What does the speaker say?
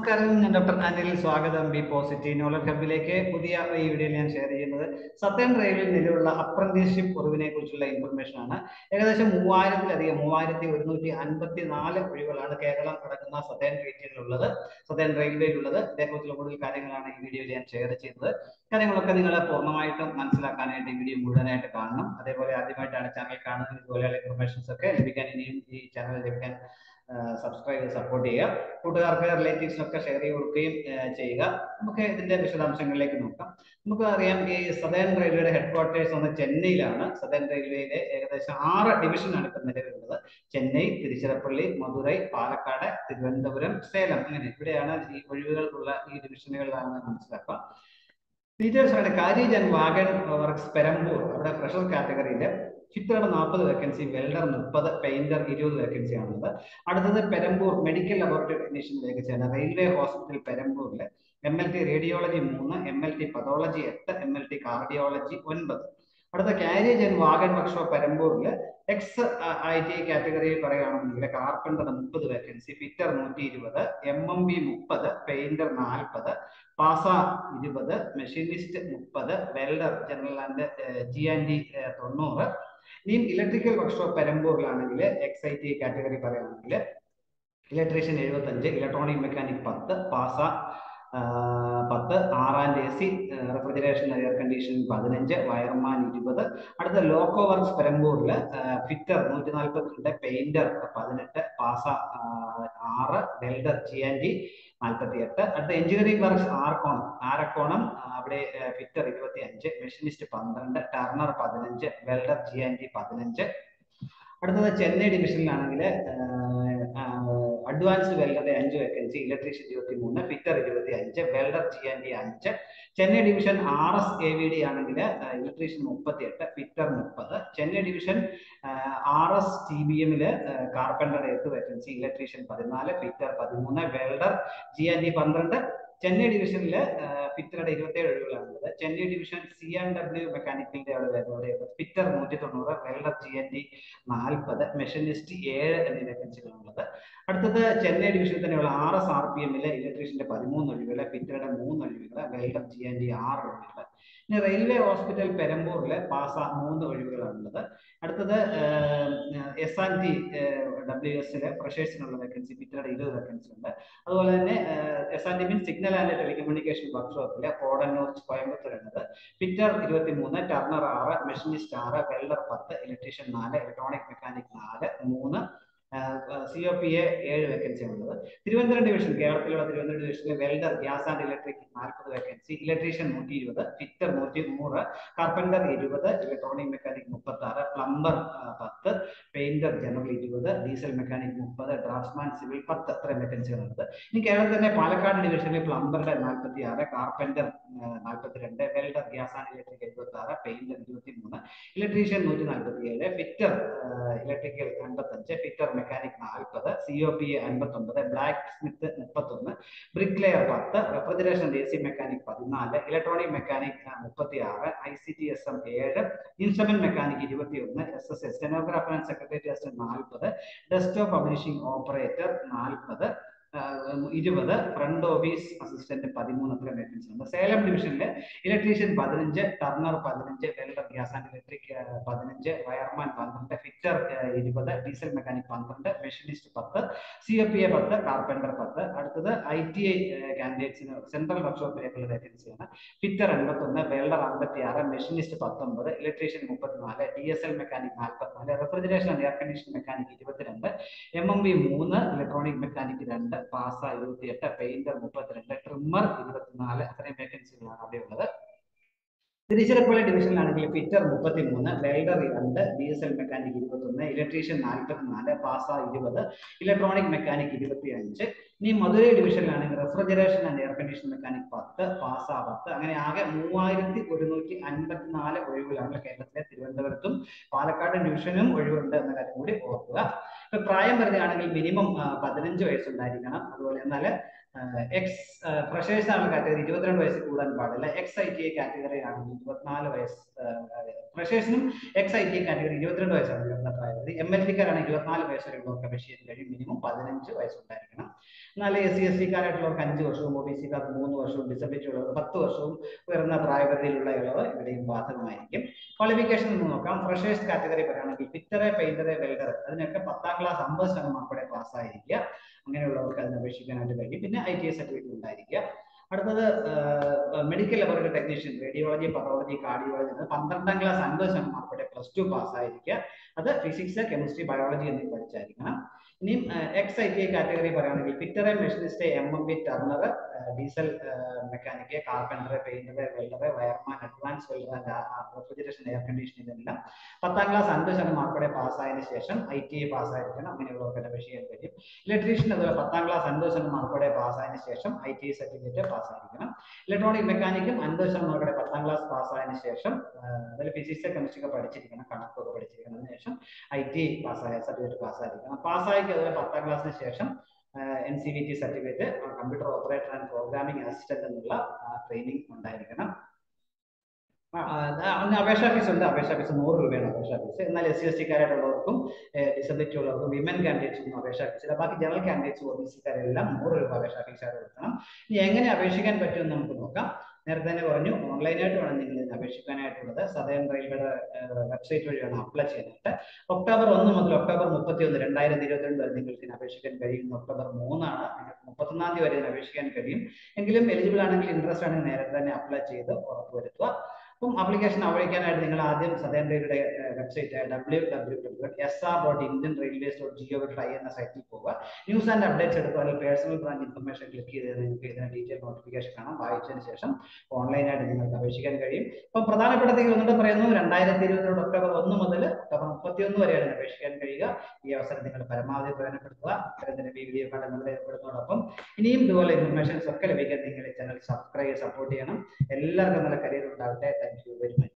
നമസ്കാരം ഞാൻ ഡോക്ടർ അനിൽ സ്വാഗതം ബി പോസിറ്റീവ് നോളജ് ഹബിലേക്ക് പുതിയ ഈ വീഡിയോയിൽ ഞാൻ ഷെയർ ചെയ്യുന്നത് സത്യം റെയിൽവേയിൽ നിലവിലുള്ള അപ്രന്റീസ്ഷിപ്പ് ഒഴിവിനെ കുറിച്ചുള്ള ഇൻഫർമേഷൻ ആണ് ഏകദേശം മൂവായിരത്തിലധികം മൂവായിരത്തി ഒരുന്നൂറ്റി അൻപത്തി നാല് ഒഴിവുകളാണ് കേരളം കിടക്കുന്ന സത്യം റേറ്റിലുള്ളത് സത്യം റെയിൽവേയിലുള്ളത് ഇതേക്കുറിച്ചുള്ള കൂടുതൽ കാര്യങ്ങളാണ് ഈ വീഡിയോയിൽ ഞാൻ ഷെയർ ചെയ്യുന്നത് കാര്യങ്ങളൊക്കെ നിങ്ങൾ പൂർണ്ണമായിട്ടും മനസ്സിലാക്കാനായിട്ട് ഈ വീഡിയോ മുഴുവനായിട്ട് കാണണം അതേപോലെ ആദ്യമായിട്ടാണ് ചാനൽ കാണുന്നത് ഇതുപോലെയുള്ള ഇൻഫർമേഷൻസ് ഒക്കെ ലഭിക്കാൻ ഇനിയും ഈ ചാനൽ ലഭിക്കാൻ സബ്സ്ക്രൈബ് ചെയ്ത് സപ്പോർട്ട് ചെയ്യുക കൂട്ടുകാർക്ക് റിലേറ്റീവ്സിനൊക്കെ ഷെയർ ചെയ്ത് കൊടുക്കുകയും ചെയ്യുക നമുക്ക് ഇതിന്റെ വിശദാംശങ്ങളിലേക്ക് നോക്കാം നമുക്ക് അറിയാം ഈ സദേൺ റെയിൽവേയുടെ ഹെഡ് ക്വാർട്ടേഴ്സ് വന്ന് ചെന്നൈയിലാണ് സദേൺ റെയിൽവേയിലെ ഏകദേശം ആറ് ഡിവിഷനാണ് ഇപ്പം നിലവിലുള്ളത് ചെന്നൈ തിരുച്ചിറപ്പള്ളി മധുരൈ പാലക്കാട് തിരുവനന്തപുരം സേലം അങ്ങനെ ഇവിടെയാണ് ഈ ഒഴിവുകൾക്കുള്ള ഈ ഡിവിഷനുകളിലാണെന്ന് മനസ്സിലാക്കാം ഡീറ്റെയിൽസ് ആണ് carriage and wagon works Perambur അവിടെ ഫ്രഷർ കാറ്റഗറിയിലെ ചിത്രയുടെ നാൽപ്പത് വേക്കൻസി വെൽഡർ മുപ്പത് പെയിന്റർ ഇരുപത് വേക്കൻസി ആണുള്ളത് അടുത്തത് പെരമ്പൂർ മെഡിക്കൽ ലബോറട്ടറി ടെക്നീഷ്യൻ വേക്കൻസിയാണ് റെയിൽവേ ഹോസ്പിറ്റൽ പെരമ്പൂരിൽ എം എൽ ടി റേഡിയോളജി മൂന്ന് എം എൽ ടി പതോളജി എട്ട് എം എൽ ടി കാർഡിയോളജി ഒൻപത് അടുത്ത കാരിയേജ് ആൻഡ് വാഗൺ വർക്ക്ഷോപ്പ് പെരമ്പൂരിൽ എക്സ് ഐ ടി കാറ്റഗറിയിൽ പറയുകയാണെന്നുണ്ടെങ്കിൽ കാർപ്പൻ്റർ മുപ്പത് വേക്കൻസി ഫിറ്റർ നൂറ്റി ഇരുപത് എം എം ബി മുപ്പത് പെയിന്റർ നാൽപ്പത് പാസ ഇരുപത് മെഷീനിസ്റ്റ് മുപ്പത് welder general and G and D തൊണ്ണൂറ് ഇനിയും ഇലക്ട്രിക്കൽ വർക്ക്ഷോപ്പ് പെരമ്പൂരിലാണെങ്കിൽ എക്സ് ഐ ടി കാറ്റഗറി പറയുകയാണെങ്കിൽ ഇലക്ട്രീഷ്യൻ എഴുപത്തഞ്ച് ഇലക്ട്രോണിക് മെക്കാനിക് പത്ത് പാസ പത്ത് ആറാം A C refrigeration air conditioning പതിനഞ്ച് വയർമാൻ ഇരുപത് അടുത്ത ലോക്കോ വർക്ക്സ് പെരമ്പൂരിൽ ഫിറ്റർ നൂറ്റി നാൽപ്പത്തിരണ്ട് പെയിന്റർ പതിനെട്ട് പാസ ആറ് വെൽഡർ ജി ആൻഡ് ജി നാൽപ്പത്തി എട്ട് അടുത്ത എഞ്ചിനീയറിംഗ് വർക്ക്സ് ആർക്കോണം ആരക്കോണം അവിടെ ഫിറ്റർ ഇരുപത്തി അഞ്ച് മെഷീനിസ്റ്റ് പന്ത്രണ്ട് ടർണർ പതിനഞ്ച് വെൽഡർ ജി ആൻഡ് ജി പതിനഞ്ച് അടുത്തത് ചെന്നൈ ഡിവിഷനിലാണെങ്കിൽ അഡ്വാൻസ്ഡ് വെൽഡറുടെ അഞ്ച് വേക്കൻസി ഇലക്ട്രീഷ്യൻ ഇരുപത്തി മൂന്ന് ഫിറ്റർ ഇരുപത്തി അഞ്ച് വെൽഡർ ജി ആൻഡ് ഡി അഞ്ച് Chennai division R S A V D ആണെങ്കിൽ ഇലക്ട്രീഷ്യൻ മുപ്പത്തി എട്ട് ഫിറ്റർ മുപ്പത് Chennai division R S T B എമ്മില് കാർപ്പൻ്റർ എട്ട് വേക്കൻസി ഇലക്ട്രീഷ്യൻ പതിനാല് ഫിറ്റർ പതിമൂന്ന് വെൽഡർ ജി ആൻഡ് ഡി പന്ത്രണ്ട് ചെന്നൈ ഡിവിഷനിൽ ഫിറ്ററുടെ ഇരുപത്തേഴ് ഒഴിവുകളാണുള്ളത് Chennai division C and W മെക്കാനിക്കലിന്റെ അവിടെ ഫിറ്റർ നൂറ്റി തൊണ്ണൂറ് വെൽഡർ ജി എൻ ഡി നാൽപ്പത് മെഷീനിസ്റ്റ് ഏഴ് എന്നീ വേക്കൻസികളാണുള്ളത് അടുത്തത് ചെന്നൈ ഡിവിഷനിൽ തന്നെയുള്ള ആർ എസ് ആർ പി എമ്മിലെ ഇലക്ട്രീഷ്യന്റെ പതിമൂന്ന് ഒഴിവുകൾ ഫിറ്ററുടെ മൂന്ന് ഒഴിവുകൾ വെൽഡർ ജി എൻ ഡി ആറ് ഒഴിവുകൾ ഇനി റെയിൽവേ ഹോസ്പിറ്റൽ പെരമ്പൂരിൽ പാസ മൂന്ന് ഒഴിവുകളാണുള്ളത് അടുത്തത് എസ് ആൻഡ് ടി ഡബ്ല്യു എസിലെ ഫ്രഷേഴ്സിനുള്ള വേക്കൻസി ഫിറ്ററുടെ ഇരുപത് വേക്കൻസി ഉണ്ട് അതുപോലെ തന്നെ S and T mean signal and telecommunication വർക്ക്ഷോപ്പിലെ കോടന്നൂർ കോയമ്പത്തൂർ എന്നത് ഫിറ്റർ ഇരുപത്തി മൂന്ന് ടർണർ ആറ് മെഷീനിസ്റ്റ് ആറ് വെൽഡർ പത്ത് ഇലക്ട്രീഷ്യൻ നാല് ഇലക്ട്രോണിക് മെക്കാനിക് നാല് മൂന്ന് സി ഒ പി എ ഏഴ് വേക്കൻസി ഉള്ളത് തിരുവനന്തപുരം ഡിവിഷൻ കേരളത്തിലുള്ള തിരുവനന്തപുരം ഡിവിഷനിൽ വെൽഡർ ഗ്യാസ് ആൻഡ് ഇലക്ട്രിക് നാൽപ്പത് വേക്കൻസി ഇലക്ട്രീഷ്യൻ നൂറ്റി ഇരുപത് ഫിറ്റർ നൂറ്റി നൂറ് കാർപ്പൻ്റർ ഇരുപത് ഇലക്ട്രോണിക് മെക്കാനിക് മുപ്പത്തി ആറ് പ്ലംബർ പത്ത് പെയിന്റർ ജനറൽ ഇരുപത് ഡീസൽ മെക്കാനിക് മുപ്പത് ഡ്രാഫ്റ്റ്സ്മാൻ സിവിൽ പത്ത് അത്രയും വേക്കൻസികളുള്ളത് ഇനി കേരളത്തിലെ പാലക്കാട് ഡിവിഷനിൽ പ്ലംബറുടെ നാൽപ്പത്തി ആറ് കാർപ്പൻ്റർ നാൽപ്പത്തിരണ്ട് വെൽഡർ ഗ്യാസ് ആൻഡ് ഇലക്ട്രിക് എഴുപത്തി ആറ് പെയിന്റർ ഇരുപത്തി മൂന്ന് ഇലക്ട്രീഷ്യൻ നൂറ്റി നാൽപ്പത്തി ഏഴ് ഫിറ്റർ ഇലക്ട്രിക്കൽ അൻപത്തഞ്ച് ഫിറ്റർ മെക്കാനിക് നാൽപ്പത് സി ഒ പി അൻപത്തി ഒമ്പത് ബ്ലാക്ക് സ്മിത്ത് മുപ്പത്തൊന്ന് ബ്രിക്ക് ലെയർ പത്ത് റെഫ്രിജറേഷൻ എ സി മെക്കാനിക് പതിനാല് ഇലക്ട്രോണിക് മെക്കാനിക് മുപ്പത്തി ആറ് I C T S M ഏഴ് ഇൻസ്ട്രുമെന്റ് മെക്കാനിക് ഇരുപത്തി ഒന്ന് S S S stenographer and secretary assistant നാൽപ്പത് ഡെസ്ക്ടോപ്പ് പബ്ലിഷിംഗ് ഓപ്പറേറ്റർ നാൽപ്പത് ഇരുപത് ഫ്രണ്ട് ഓഫീസ് അസിസ്റ്റന്റ് പതിമൂന്ന് അത്രയും വേക്കൻസി ഉണ്ട് സേലം ഡിവിഷനിൽ ഇലക്ട്രീഷ്യൻ പതിനഞ്ച് ടർണർ പതിനഞ്ച് വെൽഡർ ഗ്യാസ് ആൻഡ് ഇലക്ട്രിക് പതിനഞ്ച് വയർമാൻ പന്ത്രണ്ട് ഫിറ്റർ ഇരുപത് ഡീസൽ മെക്കാനിക് പന്ത്രണ്ട് മെഷീനിസ്റ്റ് പത്ത് സി എ പി എ പത്ത് കാർപ്പൻ്റർ പത്ത് അടുത്തത് ഐ ടി ഐ കാൻഡിഡേറ്റ്സിന് സെൻട്രൽ വർക്ക്ഷോപ്പിലേക്കുള്ള വേക്കൻസിയാണ് ഫിറ്റർ എൺപത്തൊന്ന് വെൽഡർ അമ്പത്തി ആറ് മെഷീനിസ്റ്റ് പത്തൊമ്പത് ഇലക്ട്രീഷ്യൻ മുപ്പത്തിനാല് ഡി എസ് എൽ മെക്കാനിക് നാൽപ്പത്തിനാല് refrigeration and air condition mechanic ഇരുപത്തിരണ്ട് എം എം ബി മൂന്ന് ഇലക്ട്രോണിക് മെക്കാനിക് രണ്ട് പാസ ഇരുപത്തിയെട്ട് പെയിന്റർ മുപ്പത്തിരണ്ട് ട്രിമ്മർ ഇരുപത്തിനാല് അത്രയും വേക്കൻസികളാണ് അവിടെ ഉള്ളത് തിരുച്ചിറപ്പള്ളി ഡിവിഷനിലാണെങ്കിൽ ഫിറ്റർ മുപ്പത്തി മൂന്ന് വെൽഡർ രണ്ട് ഡി എസ് എൽ മെക്കാനിക് ഇരുപത്തൊന്ന് ഇലക്ട്രീഷ്യൻ നാൽപ്പത്തിനാല് പാസ ഇരുപത് ഇലക്ട്രോണിക് മെക്കാനിക് ഇരുപത്തി അഞ്ച് ഇനി മധുരൈ ഡിവിഷനിലാണെങ്കിൽ refrigeration and air condition mechanic പത്ത് പാസ പത്ത് അങ്ങനെ ആകെ മൂവായിരത്തി ഒരുന്നൂറ്റി അൻപത്തിനാല് ഒഴിവുകളാണ് കേരളത്തിലെ തിരുവനന്തപുരത്തും പാലക്കാട് ഡിവിഷനും ഒഴിവുണ്ട് എന്ന കാര്യം കൂടി ഓർക്കുക ഇപ്പൊ പ്രായം പറയുകയാണെങ്കിൽ മിനിമം പതിനഞ്ച് വയസ്സുണ്ടായിരിക്കണം അതുപോലെ എന്നാൽ എക്സ് ഫ്രഷേഴ്സ് ആണ് കാറ്റഗറി ഇരുപത്തിരണ്ട് വയസ്സ് കൂടാൻ പാടില്ല ex I T I category ആണെങ്കിൽ ഇരുപത്തിനാല് വയസ്സ് ഫ്രഷേഴ്സിനും ex I T I category ഇരുപത്തിരണ്ട് വയസ്സാണ് ഉയർന്ന പ്രായപരിധി എം എൽ ടിക്കാരാണ് ഇരുപത്തിനാല് വയസ്സ് വരെയുള്ളവർക്ക് അപേക്ഷ ചെയ്യാൻ കഴിയും മിനിമം പതിനഞ്ച് വയസ്സുണ്ടായിരിക്കണം എന്നാൽ എസ് സി എസ് സിക്കാരായിട്ടുള്ളവർക്ക് അഞ്ച് വർഷവും ഒ ബി സിക്കാർക്ക് മൂന്ന് വർഷവും ഡിസബിലിറ്റി ഉള്ളവർക്ക് പത്ത് വർഷവും ഉയർന്ന പ്രായപരിധിയിലുള്ള ഇളവ് ഇവിടെയും ബാധകമായിരിക്കും ക്വാളിഫിക്കേഷൻ എന്ന് നോക്കാം ഫ്രഷേഴ്സ് കാറ്റഗറി പറയുകയാണെങ്കിൽ ഫിറ്ററെ പെയിന്ററെ വെൽഡർ അതിനൊക്കെ പത്താം ക്ലാസ് അമ്പത് ശതമാനം ഉൾപ്പെടെ പാസ്സായിരിക്കുക അങ്ങനെയുള്ളവർക്ക് അതിന് അപേക്ഷിക്കാനായിട്ട് കഴിയും പിന്നെ ഐ ടി ഐ സർട്ടിഫിക്കറ്റ് ഉണ്ടായിരിക്കുക അടുത്തത് medical laboratory technician radiology pathology cardiology എന്നത് പന്ത്രണ്ടാം ക്ലാസ് അൻപത് ശതമാനം ഉൾപ്പെടെ പ്ലസ് ടു പാസ്സായിരിക്കുക അത് ഫിസിക്സ് കെമിസ്ട്രി ബയോളജി എന്നിവ പഠിച്ചായിരിക്കണം ഇനിയും ex I T I category പറയുകയാണെങ്കിൽ fitter machinist M M B turner diesel mechanic carpenter painter welder wireman advance welder refrigeration air conditioning ഇതെല്ലാം പത്താം ക്ലാസ് അൻപത് ശതമാനം മാർക്കോടെ പാസ്സായതിനു ശേഷം ഐ ടി ഐ പാസ്സായിരിക്കണം അങ്ങനെയുള്ളവർക്ക് അപേക്ഷ ചെയ്യാൻ കഴിയും ഇലക്ട്രീഷ്യൻ അതുപോലെ പത്താം ക്ലാസ് അൻപത് ശതമാനം മാർക്കോടെ പാസ്സായതിനു ശേഷം ഐ ടി ഐ സർട്ടിഫിക്കറ്റ് പാസ്സായിരിക്കണം ഇലക്ട്രോണിക് മെക്കാനിക്കും അൻപത് ശതമാനം മാർക്കോടെ പത്താം ക്ലാസ് പാസ്സായതിനു ശേഷം അതിൽ ഫിസിക്സ് കെമിസ്ട്രി ഒക്കെ പഠിച്ചിരിക്കണം കണക്കൊക്കെ പഠിച്ചിരിക്കണം അതിനുശേഷം ഐ ടി പാസ്സായ സർട്ടിഫിക്കറ്റ് പാസ്സായിരിക്കണം പാസ്സായിക്ക് അതുപോലെ പത്താം ക്ലാസ്സിന് ശേഷം N C V T certificate computer operator and programming assistant എന്നുള്ള ട്രെയിനിങ് ഉണ്ടായിരിക്കണം അങ്ങനെ അപേക്ഷാ ഫീസ് ഉണ്ട് അപേക്ഷാ ഫീസ് നൂറ് രൂപയാണ് അപേക്ഷാ ഫീസ് എന്നാൽ എസ് സി എസ് ടിക്കാരായിട്ടുള്ളവർക്കും ഡിസബിലിറ്റി ഉള്ളവർക്കും വിമൻ കാൻഡിഡേറ്റ്സിനും അപേക്ഷാ ഫീസ് ഇല്ല ബാക്കി ജനറൽ കാൻഡിഡേറ്റ്സ് ഒ ബി സിക്കാരെല്ലാം നൂറ് രൂപ അപേക്ഷാ ഫീസ് ആയിട്ട് കൊടുക്കണം ഇനി എങ്ങനെ അപേക്ഷിക്കാൻ പറ്റുമെന്ന് നമുക്ക് നോക്കാം നേരത്തെ തന്നെ പറഞ്ഞു ഓൺലൈനായിട്ട് വേണം നിങ്ങൾ ഇതിന് അപേക്ഷിക്കാനായിട്ടുള്ളത് സദേൺ റെയിൽവേയുടെ വെബ്സൈറ്റ് വഴിയാണ് അപ്ലൈ ചെയ്യാനായിട്ട് ഒക്ടോബർ ഒന്ന് മുതൽ ഒക്ടോബർ മുപ്പത്തി ഒന്ന് രണ്ടായിരത്തി ഇരുപത്തിരണ്ട് വരെ നിങ്ങൾക്ക് ഇതിന് അപേക്ഷിക്കാൻ കഴിയും ഒക്ടോബർ മൂന്നാണ് നിങ്ങൾക്ക് മുപ്പത്തൊന്നാം തീയതി വരെ ഇതിന് അപേക്ഷിക്കാൻ കഴിയും എങ്കിലും എലിജിബിൾ ആണെങ്കിൽ ഇൻട്രസ്റ്റ് ആണെങ്കിൽ നേരത്തെ തന്നെ അപ്ലൈ ചെയ്ത് ഉറപ്പുവരുത്തുക അപ്പം ആപ്ലിക്കേഷൻ അപേക്ഷിക്കാനായിട്ട് നിങ്ങൾ ആദ്യം സദേൺ റെയിൽവേയുടെ website W W W S R dot Indian railways dot G O dot I എന്ന സൈറ്റിൽ പോവുക ന്യൂസ് ആൻഡ് അപ്ഡേറ്റ്സ് എടുക്കുക അല്ലെങ്കിൽ പേഴ്സണൽ ബ്രാഞ്ച് ഇൻഫർമേഷൻ ക്ലിക്ക് ചെയ്ത് നിങ്ങൾക്ക് ഇതിന് ഡീറ്റെയിൽ നോട്ടിഫിക്കേഷൻ കാണാം വായിച്ചതിന് ശേഷം ഓൺലൈനായിട്ട് നിങ്ങൾക്ക് അപേക്ഷിക്കാൻ കഴിയും അപ്പം പ്രധാനപ്പെട്ടതെങ്കിൽ ഒന്നുകൂടെ പറയുന്നു രണ്ടായിരത്തി ഇരുപത്തിരണ്ട് ഒക്ടോബർ ഒന്ന് മുതൽ ഒക്ടോബർ മുപ്പത്തി ഒന്ന് വരെയാണ് അപേക്ഷിക്കാൻ കഴിയുക ഈ അവസരം നിങ്ങൾ പരമാവധി പ്രയോജനപ്പെടുത്തുക ഇത്തരത്തിലെ വീഡിയോ കണ്ടങ്ങൾ ഏർപ്പെടുന്നതോടൊപ്പം ഇനിയും ഇതുപോലെ ഇൻഫർമേഷൻസ് ഒക്കെ ലഭിക്കാൻ നിങ്ങൾ ചാനൽ സബ്സ്ക്രൈബ് സപ്പോർട്ട് ചെയ്യണം എല്ലാവർക്കും നല്ല കരിയർ ഉണ്ടാവട്ടെ താങ്ക് യു വെരി മച്ച്